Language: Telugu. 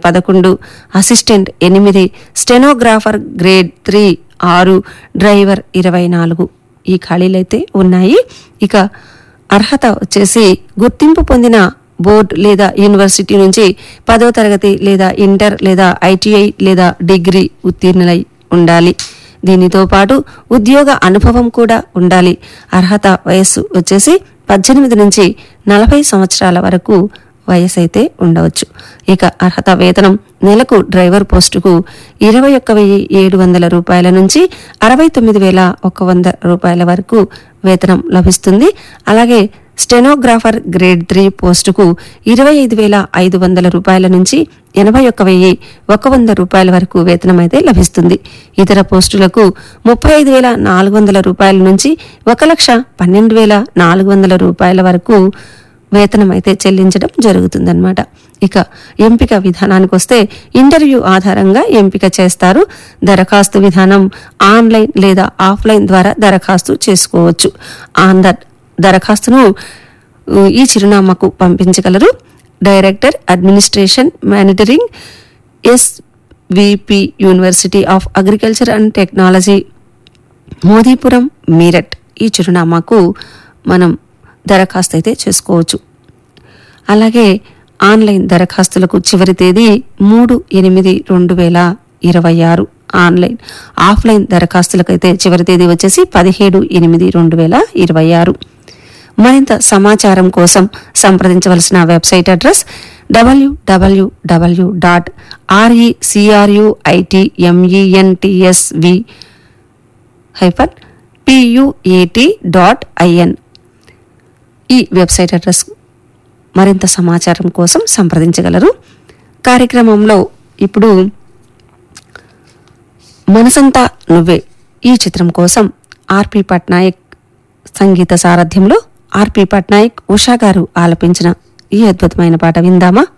పదకొండు అసిస్టెంట్ ఎనిమిది స్టెనోగ్రాఫర్ గ్రేడ్ త్రీ ఆరు డ్రైవర్ ఇరవై నాలుగు ఈ ఖాళీలైతే ఉన్నాయి ఇక అర్హత వచ్చేసి గుర్తింపు పొందిన బోర్డు లేదా యూనివర్సిటీ నుంచి పదో తరగతి లేదా ఇంటర్ లేదా ఐటీఐ లేదా డిగ్రీ ఉత్తీర్ణులై ఉండాలి దీనితో పాటు ఉద్యోగ అనుభవం కూడా ఉండాలి అర్హత వయస్సు వచ్చేసి పద్దెనిమిది నుంచి నలభై సంవత్సరాల వరకు వయసు అయితే ఉండవచ్చు ఇక అర్హత వేతనం నెలకు డ్రైవర్ పోస్టుకు ఇరవై ఒక్క వెయ్యి ఏడు వందల రూపాయల నుంచి అరవై తొమ్మిది వేల ఒక వంద రూపాయల వరకు వేతనం లభిస్తుంది అలాగే స్టెనోగ్రాఫర్ గ్రేడ్ త్రీ పోస్టుకు ఇరవై ఐదు వేల ఐదు వందల రూపాయల నుంచి ఎనభై ఒక్క వెయ్యి ఒక వంద రూపాయల వరకు వేతనం అయితే లభిస్తుంది ఇతర పోస్టులకు ముప్పై ఐదు వేల నాలుగు వందల రూపాయల నుంచి ఒక లక్ష పన్నెండు వేల నాలుగు వందల రూపాయల వరకు వేతనం అయితే చెల్లించడం జరుగుతుందన్నమాట ఇక ఎంపిక విధానానికి వస్తే ఇంటర్వ్యూ ఆధారంగా ఎంపిక చేస్తారు దరఖాస్తు విధానం ఆన్లైన్ లేదా ఆఫ్లైన్ ద్వారా దరఖాస్తు చేసుకోవచ్చు ఆన్ ద దరఖాస్తును ఉ, ఈ చిరునామాకు పంపించగలరు director administration monitoring SVP university of agriculture and technology Modipuram Meerut ఈ చిరునామాకు మనం దరఖాస్తు అయితే చేసుకోవచ్చు అలాగే ఆన్లైన్ దరఖాస్తులకు చివరి తేదీ మూడు ఎనిమిది రెండు వేల ఇరవై ఆరు ఆన్లైన్ ఆఫ్లైన్ దరఖాస్తులకైతే చివరి తేదీ వచ్చేసి పదిహేడు ఎనిమిది రెండు వేల ఇరవై ఆరు మరింత సమాచారం కోసం సంప్రదించవలసిన website address WWW dot ఆర్ఈసిఆర్యుఐటిఎంఈఎన్టిఎస్వి hyphen PUAT dot IN ఈ వెబ్సైట్ అడ్రస్ మరింత సమాచారం కోసం సంప్రదించగలరు కార్యక్రమంలో ఇప్పుడు మనసంతా నువ్వే ఈ చిత్రం కోసం ఆర్పి పట్నాయక్ సంగీత సారథ్యంలో ఆర్పి పట్నాయక్ ఉషా గారు ఆలపించిన ఈ అద్భుతమైన పాట విందామా